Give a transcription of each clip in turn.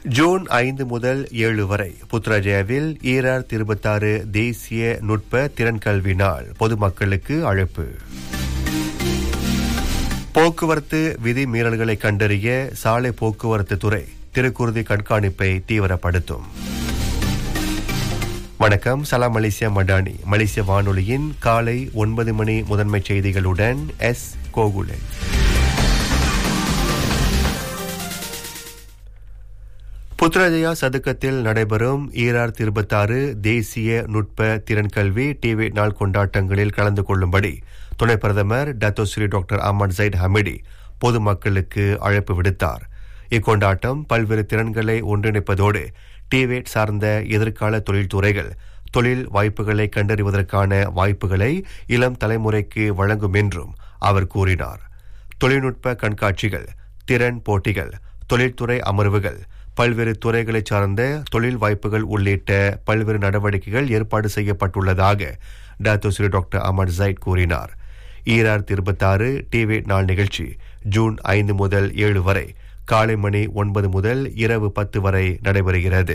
June ஐந்து முதல் ஏழு வரை புத்ராஜயாவில் ஈரார் இருபத்தாறு தேசிய நுட்ப திறன் கல்வி நாள் பொதுமக்களுக்கு அழைப்பு போக்குவரத்து விதி மீறல்களை கண்டறிய சாலை போக்குவரத்து துறை திருக்குருதி கண்காணிப்பை தீவிரப்படுத்தும் வணக்கம் சலாம் மலேசியா மடானி மலேசிய வானொலியின் காலை ஒன்பது மணி முதன்மை செய்திகளுடன் எஸ் கோகுலன் புத்ரஜயா சதுக்கத்தில் நடைபெறும் ஈரார் இருபத்தாறு தேசிய நுட்ப திறன் கல்வி டிவி நாள் கொண்டாட்டங்களில் கலந்து கொள்ளும்படி துணை பிரதமர் Datuk Seri doctor Ahmad Zahid Hamidi பொதுமக்களுக்கு அழைப்பு விடுத்தார் இக்கொண்டாட்டம் பல்வேறு திறன்களை ஒன்றிணைப்பதோடு டிவேட் சார்ந்த எதிர்கால தொழில்துறைகள் தொழில் வாய்ப்புகளை கண்டறிவதற்கான வாய்ப்புகளை இளம் தலைமுறைக்கு வழங்கும் என்றும் அவர் கூறினார் தொழில்நுட்ப கண்காட்சிகள் திறன் போட்டிகள் தொழில்துறை அமர்வுகள் பல்வேறு துறைகளை சார்ந்த தொழில் வாய்ப்புகள் உள்ளிட்ட பல்வேறு நடவடிக்கைகள் ஏற்பாடு செய்யப்பட்டுள்ளதாக டாக்டர் டாக்டர் அமர் ஜைட் கூறினார் ஈரார் இருபத்தாறு டிவி நாள் நிகழ்ச்சி ஜூன் ஐந்து முதல் ஏழு வரை காலை மணி ஒன்பது முதல் இரவு பத்து வரை நடைபெறுகிறது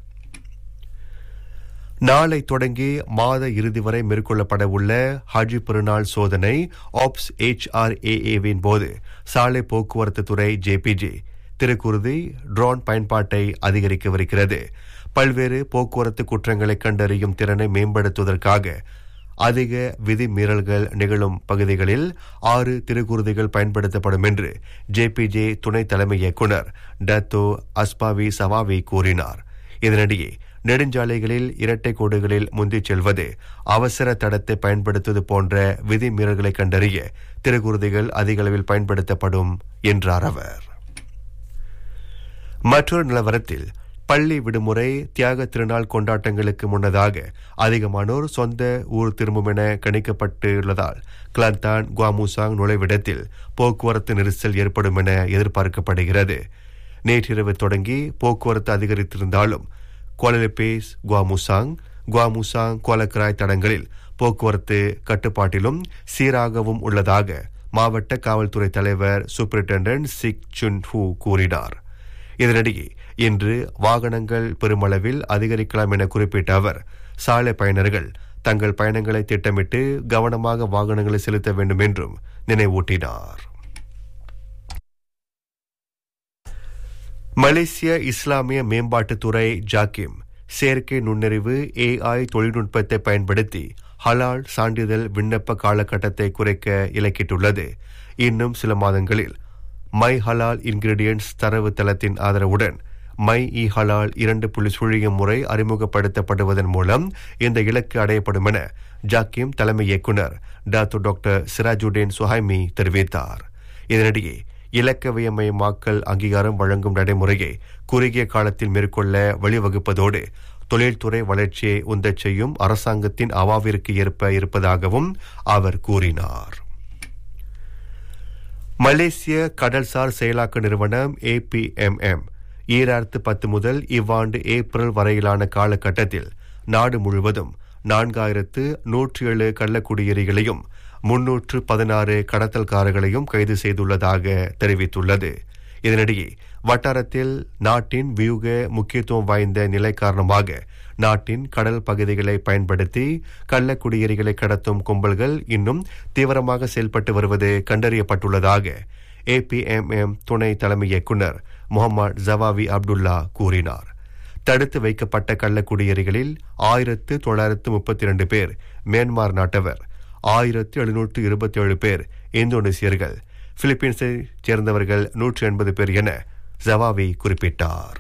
நாளை தொடங்கி மாத இறுதி வரை மேற்கொள்ளப்பட உள்ள ஹஜ் பெருநாள் சோதனை ஆப்ஸ் ஹெச்ஆர்ஏஏவின் போது சாலை போக்குவரத்து துறை ஜேபிஜி திருக்குருதி ட்ரோன் பயன்பாட்டை அதிகரிக்கவிருக்கிறது பல்வேறு போக்குவரத்து குற்றங்களை கண்டறியும் திறனை மேம்படுத்துவதற்காக அதிக விதி மீறல்கள் நிகழும் பகுதிகளில் ஆறு திருக்குருதிகள் பயன்படுத்தப்படும் என்று ஜேபிஜே துணை தலைமை இயக்குநர் டத்தோ அஸ்பாவி சவாவி கூறினார் இதனிடையே நெடுஞ்சாலைகளில் இரட்டை கோடுகளில் முந்திச் செல்வது அவசர தடத்தை பயன்படுத்துவது போன்ற விதி மீறல்களை கண்டறிய திருக்குருதிகள் அதிக அளவில் பயன்படுத்தப்படும் என்றார் அவர் மற்றொரு நிலவரத்தில் பள்ளி விடுமுறை தியாக திருநாள் கொண்டாட்டங்களுக்கு முன்னதாக அதிகமானோர் சொந்த ஊர் திரும்பும் என கணிக்கப்பட்டுள்ளதால் கிளாந்தான் குவாமுசாங் நுழைவிடத்தில் போக்குவரத்து நெரிசல் ஏற்படும் என எதிர்பார்க்கப்படுகிறது நேற்றிரவு தொடங்கி போக்குவரத்து அதிகரித்திருந்தாலும் கோலலிபேஸ் குவாமுசாங் குவாமுசாங் கோலக்கராய் தடங்களில் போக்குவரத்து கட்டுப்பாட்டிலும் சீராகவும் உள்ளதாக மாவட்ட காவல்துறை தலைவர் சூப்பரிண்டென்டன்ட் சிக் சுன் ஹூ கூறினார் இதனிடையே இன்று வாகனங்கள் பெருமளவில் அதிகரிக்கலாம் என குறிப்பிட்ட அவர் சாலை பயணர்கள் தங்கள் பயணங்களை திட்டமிட்டு கவனமாக வாகனங்களை செலுத்த வேண்டும் என்றும் நினைவூட்டினார் மலேசிய இஸ்லாமிய மேம்பாட்டுத்துறை ஜாக்கிம் செயற்கை நுண்ணறிவு ஏஐ தொழில்நுட்பத்தை பயன்படுத்தி ஹலால் சான்றிதழ் விண்ணப்ப காலகட்டத்தை குறைக்க இலக்கிட்டுள்ளது இன்னும் சில மாதங்களில் மை ஹலால் இன்கிரீடியன்ட்ஸ் தரவு தளத்தின் ஆதரவுடன் மை இ ஹலால் இரண்டு புள்ளி சுழியம் முறை அறிமுகப்படுத்தப்படுவதன் மூலம் இந்த இலக்கு அடையப்படும் என ஜாக்கிம் தலைமை இயக்குநர் டாக்டர் டாக்டர் சிராஜுடேன் சுஹைமி தெரிவித்தார் இதனிடையே இலக்கவியமயமாக்கல் அங்கீகாரம் வழங்கும் நடைமுறையை குறுகிய காலத்தில் மேற்கொள்ள வழிவகுப்பதோடு தொழில்துறை வளர்ச்சியை உந்தச் செய்யும் அரசாங்கத்தின் அவாவிற்கு ஏற்ப இருப்பதாகவும் அவர் கூறினார் மலேசிய கடல்சார் செயலாக்க நிறுவனம் ஏபிஎம்எம் ஈராயிரத்து பத்து முதல் இவ்வாண்டு ஏப்ரல் வரையிலான காலகட்டத்தில் நாடு முழுவதும் நான்காயிரத்து நூற்றி ஏழு கள்ளக்குடியேறிகளையும் முன்னூற்று பதினாறு கடத்தல்காரர்களையும் கைது செய்துள்ளதாக தெரிவித்துள்ளது இதனிடையே வட்டாரத்தில் நாட்டின் வியூக முக்கியத்துவம் வாய்ந்த நிலை காரணமாக நாட்டின் கடல் பகுதிகளை பயன்படுத்தி கள்ளக்குடியேறிகளை கடத்தும் கும்பல்கள் இன்னும் தீவிரமாக செயல்பட்டு வருவது கண்டறியப்பட்டுள்ளதாக ஏபிஎம்எம் துணை தலைமை இயக்குநர் முகமது ஜவாவி அப்துல்லா கூறினார் தடுத்து வைக்கப்பட்ட கள்ளக்குடியேறிகளில் ஆயிரத்து தொள்ளாயிரத்து முப்பத்தி இரண்டு பேர் மியான்மர் நாட்டவர் ஆயிரத்து எழுநூற்று இருபத்தி ஏழு பேர் இந்தோனேசியர்கள் பிலிப்பீன்ஸை சேர்ந்தவர்கள் நூற்று எண்பது பேர் என ஜவாவி குறிப்பிட்டார்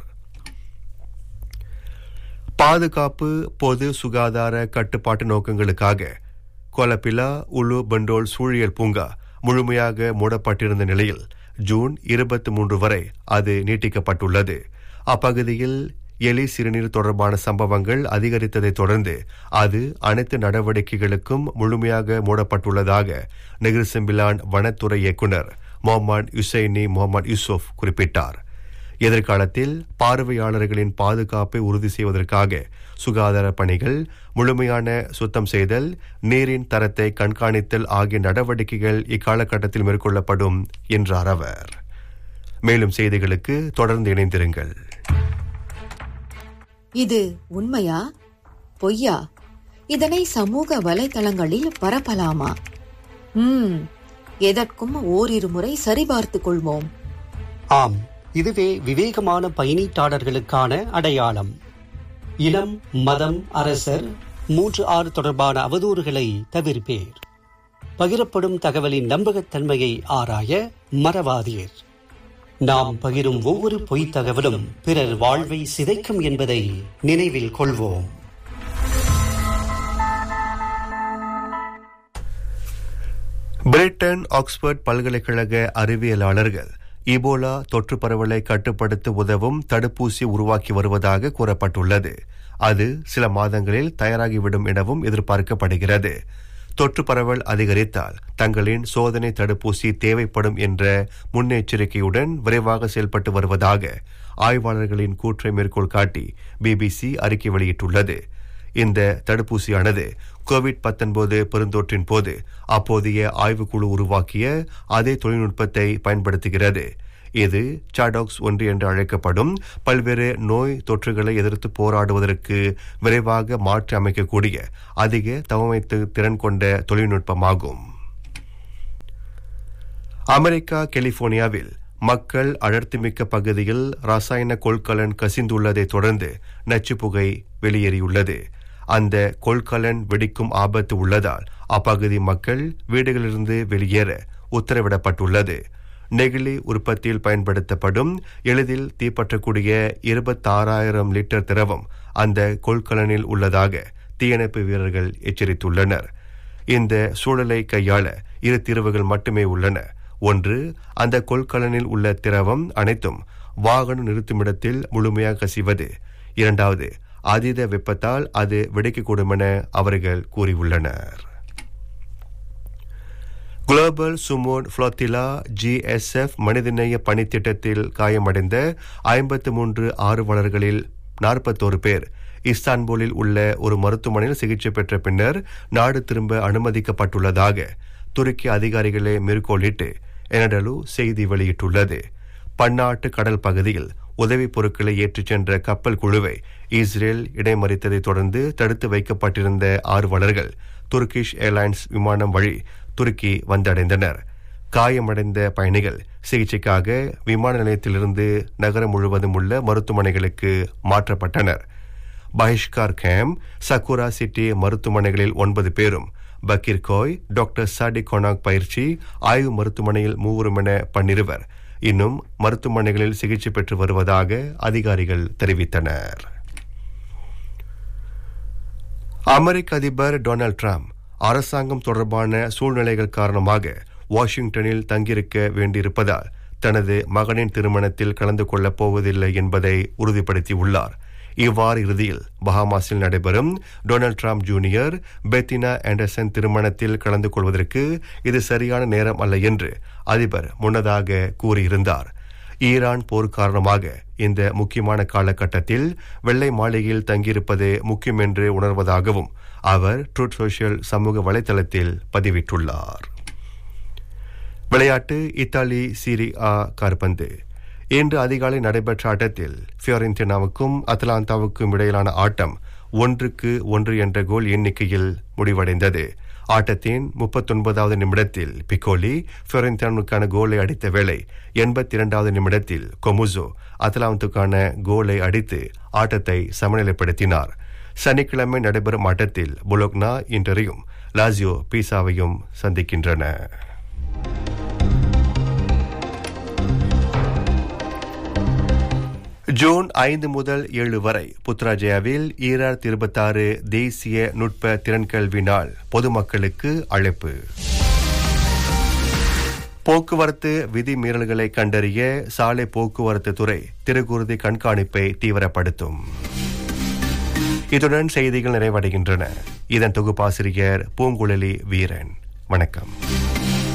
பாதுகாப்பு பொது சுகாதார கட்டுப்பாட்டு நோக்கங்களுக்காக கொலப்பிலா உலு பண்டோல் சூழியல் பூங்கா முழுமையாக மூடப்பட்டிருந்த நிலையில் ஜூன் இருபத்தி மூன்று வரை அது நீட்டிக்கப்பட்டுள்ளது அப்பகுதியில் எலி சிறுநீர் தொடர்பான சம்பவங்கள் அதிகரித்ததைத் தொடர்ந்து அது அனைத்து நடவடிக்கைகளுக்கும் முழுமையாக மூடப்பட்டுள்ளதாக நெகிர்செம்பிலான் வனத்துறை இயக்குநர் முகமது யுசைனி முகமது யூசுப் குறிப்பிட்டார் எதிர்காலத்தில் பார்வையாளர்களின் பாதுகாப்பை உறுதி செய்வதற்காக சுகாதார பணிகள் முழுமையான சுத்தம் செய்தல் நீரின் தரத்தை கண்காணித்தல் ஆகிய நடவடிக்கைகள் இக்காலகட்டத்தில் மேற்கொள்ளப்படும் என்றார் அவர் மேலும் செய்திகளுக்கு தொடர்ந்து இணைந்திருங்கள் இது உண்மையா பொய்யா இதனை சமூக வலைதளங்களில் பரப்பலாமா ம் எதற்கும் ஓரிரு முறை சரிபார்த்துக் கொள்வோம் ஆம் இதுவே விவேகமான பயணீட்டாளர்களுக்கான அடையாளம் இனம் மதம் அரசர் மூன்று ஆறு தொடர்பான அவதூறுகளை தவிர்ப்பேர் பகிரப்படும் தகவலின் நம்பகத்தன்மையை ஆராய மறவாதீர் நாம் பகிரும் ஒவ்வொரு பொய்த் தகவலும் பிறர் வாழ்வை சிதைக்கும் என்பதை நினைவில் கொள்வோம் பிரிட்டன் ஆக்ஸ்போர்ட் பல்கலைக்கழக அறிவியலாளர்கள் இபோலா தொற்று பரவலை கட்டுப்படுத்த உதவும் தடுப்பூசி உருவாக்கி வருவதாக கூறப்பட்டுள்ளது அது சில மாதங்களில் தயாராகிவிடும் எனவும் எதிர்பார்க்கப்படுகிறது தொற்று பரவல் அதிகரித்தால் தங்களின் சோதனை தடுப்பூசி தேவைப்படும் என்ற முன்னெச்சரிக்கையுடன் விரைவாக செயல்பட்டு வருவதாக ஆய்வாளர்களின் கூற்றை மேற்கோள் காட்டி பிபிசி அறிக்கை வெளியிட்டுள்ளது இந்த தடுப்பூசியானது கோவிட் 19 பெருந்தொற்றின் போது அப்போதைய ஆய்வுக்குழு உருவாக்கிய அதே தொழில்நுட்பத்தை பயன்படுத்துகிறது இது சாடாக்ஸ் ஒன்று என்று அழைக்கப்படும் பல்வேறு நோய் தொற்றுகளை எதிர்த்து போராடுவதற்கு விரைவாக மாற்றி அமைக்கக்கூடிய அதிக தவமைத்து திறன் கொண்ட தொழில்நுட்பமாகும் அமெரிக்கா கலிபோர்னியாவில் மக்கள் அடர்த்திமிக்க பகுதியில் ரசாயன கொள்கலன் கசிந்துள்ளதை தொடர்ந்து நச்சுப்புகை வெளியேறியுள்ளது அந்த கொள்கலன் வெடிக்கும் ஆபத்து உள்ளதால் அப்பகுதி மக்கள் வீடுகளிலிருந்து வெளியேற உத்தரவிடப்பட்டுள்ளது நெகிழி உற்பத்தியில் பயன்படுத்தப்படும் எளிதில் தீப்பற்றக்கூடிய இருபத்தாறாயிரம் லிட்டர் திரவம் அந்த கொள்கலனில் உள்ளதாக தீயணைப்பு வீரர்கள் எச்சரித்துள்ளனர் இந்த சூழலை கையாள இரு தீர்வுகள் மட்டுமே உள்ளன ஒன்று அந்த கொள்கலனில் உள்ள திரவம் அனைத்தும் வாகனம் நிறுத்துமிடத்தில் முழுமையாக கசிவது இரண்டாவது அதீத வெப்பத்தால் அது வெடிக்கக்கூடும் என அவர்கள் கூறியுள்ளனர் குளோபல் சுமோன் புளோத்திலா ஜிஎஸ்எஃப் மனிதநேய பணித்திட்டத்தில் காயமடைந்த ஐம்பத்து மூன்று ஆர்வலர்களில் நாற்பத்தோரு பேர் இஸ்தான்புலில் உள்ள ஒரு மருத்துவமனையில் சிகிச்சை பெற்ற பின்னர் நாடு திரும்ப அனுமதிக்கப்பட்டுள்ளதாக துருக்கி அதிகாரிகளை மேற்கோளிட்டு எனடலு செய்தி வெளியிட்டுள்ளது பன்னாட்டு கடல் பகுதியில் உதவிப் பொருட்களை ஏற்றிச் சென்ற கப்பல் குழுவை இஸ்ரேல் இடைமறித்ததைத் தொடர்ந்து தடுத்து வைக்கப்பட்டிருந்த ஆர்வலர்கள் துர்கிஷ் ஏர்லைன்ஸ் விமானம் வழி துருக்கி வந்தடைந்தனர் காயமடைந்த பயணிகள் சிகிச்சைக்காக விமான நிலையத்திலிருந்து நகரம் முழுவதும் உள்ள மருத்துவமனைகளுக்கு மாற்றப்பட்டனர் பஹிஷ்கார் கேம் சக்குரா சிட்டி மருத்துவமனைகளில் ஒன்பது பேரும் பக்கீர் கோய் டாக்டர் சாடி கொனாக் பயிற்சி ஆய்வு மருத்துவமனையில் மூவரும் என பன்னிருவர் இன்னும் மருத்துவமனைகளில் சிகிச்சை பெற்று வருவதாக அதிகாரிகள் தெரிவித்தனர் அமெரிக்க அதிபர் டொனால்ட் ட்ரம்ப் அரசாங்கம் தொடர்பான சூழ்நிலைகள் காரணமாக வாஷிங்டனில் தங்கியிருக்க வேண்டியிருப்பதால் தனது மகனின் திருமணத்தில் கலந்து கொள்ளப் போவதில்லை என்பதை உறுதிப்படுத்தியுள்ளார் இவ்வாறு இறுதியில் பஹாமாஸில் நடைபெறும் Donald Trump junior Bettina Anderson திருமணத்தில் கலந்து கொள்வதற்கு இது சரியான நேரம் அல்ல என்று அதிபர் முன்னதாக கூறியிருந்தார் ஈரான் போர் காரணமாக இந்த முக்கியமான காலகட்டத்தில் வெள்ளை மாளிகையில் தங்கியிருப்பது முக்கியம் என்று உணர்வதாகவும் அவர் ட்ரூத் சோஷியல் சமூக வலைதளத்தில் பதிவிட்டுள்ளார் விளையாட்டு இத்தாலி சீரி ஆ கார்பந்து இன்று அதிகாலை நடைபெற்ற ஆட்டத்தில் ஃபியோரென்டினாவுக்கும் அத்லாந்தாவுக்கும் இடையிலான ஆட்டம் ஒன்றுக்கு ஒன்று என்ற கோல் எண்ணிக்கையில் முடிவடைந்தது ஆட்டத்தின் முப்பத்தொன்பதாவது நிமிடத்தில் பிகோலி ஃபியோரென்டினாவுக்கான கோலை அடித்த வேளை எண்பத்தி இரண்டாவது நிமிடத்தில் கொமுசோ அத்லாந்துக்கான கோலை அடித்து ஆட்டத்தை சமநிலைப்படுத்தினார் சனிக்கிழமை நடைபெறும் ஆட்டத்தில் புலோக்னா இன்றையும் லாசியோ பீசாவையும் சந்திக்கின்றன ஜூன் ஐந்து முதல் ஏழு வரை புத்ராஜயாவில் ஈராயிரத்தி இருபத்தாறு தேசிய நுட்ப திறன்கல்வி நாள் பொதுமக்களுக்கு அழைப்பு போக்குவரத்து விதிமீறல்களை கண்டறிய சாலை போக்குவரத்து துறை திருக்குருதி கண்காணிப்பை தீவிரப்படுத்தும் இத்துடன் செய்திகள் நிறைவடைகின்றன இதன் தொகுப்பாசிரியர் பூங்குழலி வீரன் வணக்கம்